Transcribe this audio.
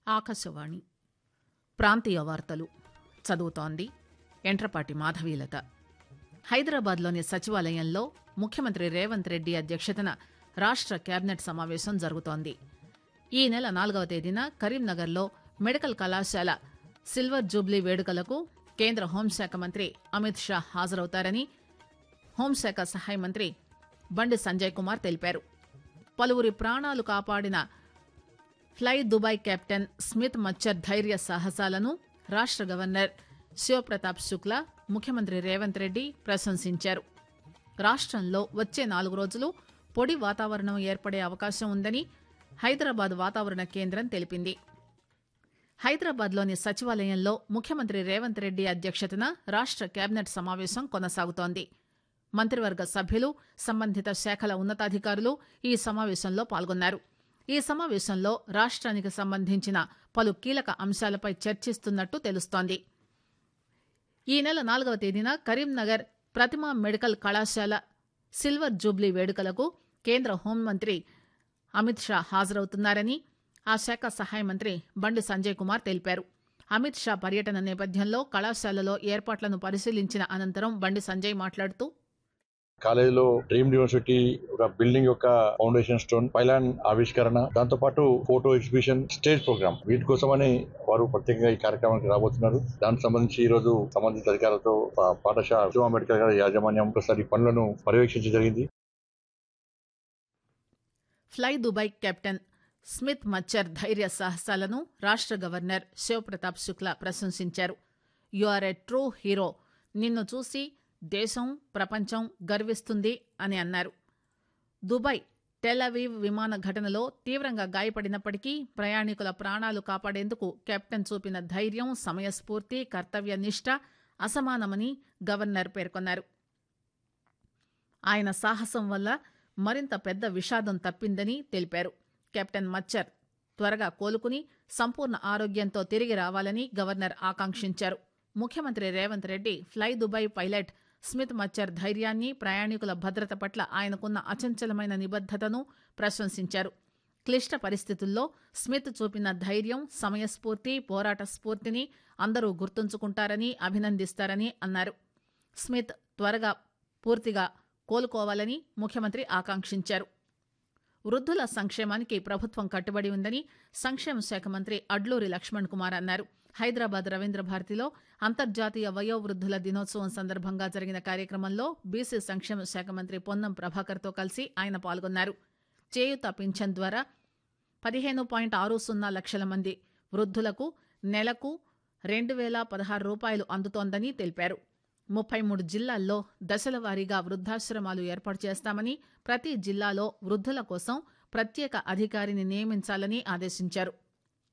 ఆకాశవాణి ప్రాంతీయ వార్తలు చదువుతోంది ఎంట్రపాటి మాధవీలత హైదరాబాద్లోని సచివాలయంలో ముఖ్యమంత్రి రేవంత్ రెడ్డి అధ్యక్షతన రాష్ట కేబినెట్ సమావేశం జరుగుతోంది ఈ నెల నాలుగవ తేదీన కరీంనగర్లో మెడికల్ కళాశాల సిల్వర్ జూబ్లీ వేడుకలకు కేంద్ర హోంశాఖ మంత్రి అమిత్ షా హాజరవుతారని హోంశాఖ సహాయ మంత్రి బండి సంజయ్ కుమార్ తెలిపారు పలువురి ప్రాణాలు కాపాడిన Fly Dubai captain Smith Machhar ధైర్య సాహసాలను రాష్ట గవర్నర్ శివప్రతాప్ శుక్లా ముఖ్యమంత్రి రేవంత్ రెడ్డి ప్రశంసించారు రాష్టంలో వచ్చే నాలుగు రోజులు పొడి వాతావరణం ఏర్పడే అవకాశం ఉందని హైదరాబాద్ వాతావరణ కేంద్రం తెలిపింది హైదరాబాద్లోని సచివాలయంలో ముఖ్యమంత్రి రేవంత్ రెడ్డి అధ్యక్షతన రాష్ట కేబినెట్ సమావేశం కొనసాగుతోంది మంత్రివర్గ సభ్యులు సంబంధిత శాఖల ఉన్నతాధికారులు ఈ సమావేశంలో పాల్గొన్నారు ఈ సమావేశంలో రాష్ట్రానికి సంబంధించిన పలు కీలక అంశాలపై చర్చిస్తున్నట్టు తెలుస్తోంది ఈ నెల నాలుగవ తేదీన కరీంనగర్ ప్రతిమా మెడికల్ కళాశాల సిల్వర్ జూబ్లీ వేడుకలకు కేంద్ర హోంమంత్రి అమిత్ షా హాజరవుతున్నారని ఆ శాఖ సహాయ మంత్రి బండి సంజయ్ కుమార్ తెలిపారు అమిత్ షా పర్యటన నేపథ్యంలో కళాశాలలో ఏర్పాట్లను పరిశీలించిన అనంతరం బండి సంజయ్ మాట్లాడుతూ కాలేజీలో డ్రీమ్ యూనివర్సిటీ ఒక బిల్డింగ్ యొక్క ఫౌండేషన్ స్టోన్ పైలాన్ ఆవిష్కరణ దాంతో పాటు ఫోటో ఎగ్జిబిషన్ స్టేజ్ ప్రోగ్రామ్ వీటి కోసమని వారు ప్రత్యేకంగా ఈ కార్యక్రమానికి రాబోతున్నారు దానికి సంబంధించి ఈ రోజు సంబంధిత అధికారులతో పా- పాఠశాల శివ అంబేద్కర్ గారి యాజమాన్యం ఒకసారి పనులను పర్యవేక్షించడం జరిగింది Fly Dubai captain Smith Machhar ధైర్య సాహసాలను రాష్ట గవర్నర్ శివప్రతాప్ శుక్లా ప్రశంసించారు you are a true hero నిన్ను చూసి దేశం ప్రపంచం గర్విస్తుంది అని అన్నారు దుబాయ్ టెలవీవ్ విమాన ఘటనలో తీవ్రంగా గాయపడినప్పటికీ ప్రయాణికుల ప్రాణాలు కాపాడేందుకు కెప్టెన్ చూపిన ధైర్యం సమయస్ఫూర్తి కర్తవ్య నిష్ట అసమానమని గవర్నర్ పేర్కొన్నారు ఆయన సాహసం వల్ల మరింత పెద్ద విషాదం తప్పిందని తెలిపారు కెప్టెన్ మచ్చర్ త్వరగా కోలుకుని సంపూర్ణ ఆరోగ్యంతో తిరిగి రావాలని గవర్నర్ ఆకాంక్షించారు ముఖ్యమంత్రి Revanth Reddy Fly Dubai pilot Smith Machhar ధైర్యాన్ని ప్రయాణికుల భద్రత పట్ల ఆయనకున్న అచంచలమైన నిబద్దతను ప్రశంసించారు క్లిష్ట పరిస్థితుల్లో స్మిత్ చూపిన ధైర్యం సమయస్ఫూర్తి పోరాట స్ఫూర్తిని అందరూ గుర్తుంచుకుంటారని అభినందిస్తారని అన్నారు స్మిత్ త్వరగా పూర్తిగా కోలుకోవాలని ముఖ్యమంత్రి ఆకాంక్షించారు వృద్ధుల సంక్షేమానికి ప్రభుత్వం కట్టుబడి ఉందని సంక్షేమ శాఖ మంత్రి అడ్లూరి లక్ష్మణ్ కుమార్ అన్నారు హైదరాబాద్ రవీంద్ర భారతిలో అంతర్జాతీయ వయోవృద్ధుల దినోత్సవం సందర్భంగా జరిగిన కార్యక్రమంలో బీసీ సంక్షేమ శాఖ మంత్రి పొన్నం ప్రభాకర్తో కలిసి ఆయన పాల్గొన్నారు చేయుత పింఛన్ ద్వారా పదిహేను పాయింట్ ఆరు సున్నా లక్షల మంది వృద్ధులకు నెలకు రెండు వేల పదహారు రూపాయలు అందుతోందని తెలిపారు ముప్పై మూడు జిల్లాల్లో దశల వారీగా వృద్ధాశ్రమాలు ఏర్పాటు చేస్తామని ప్రతి జిల్లాలో వృద్ధుల కోసం ప్రత్యేక అధికారిని నియమించాలని ఆదేశించారు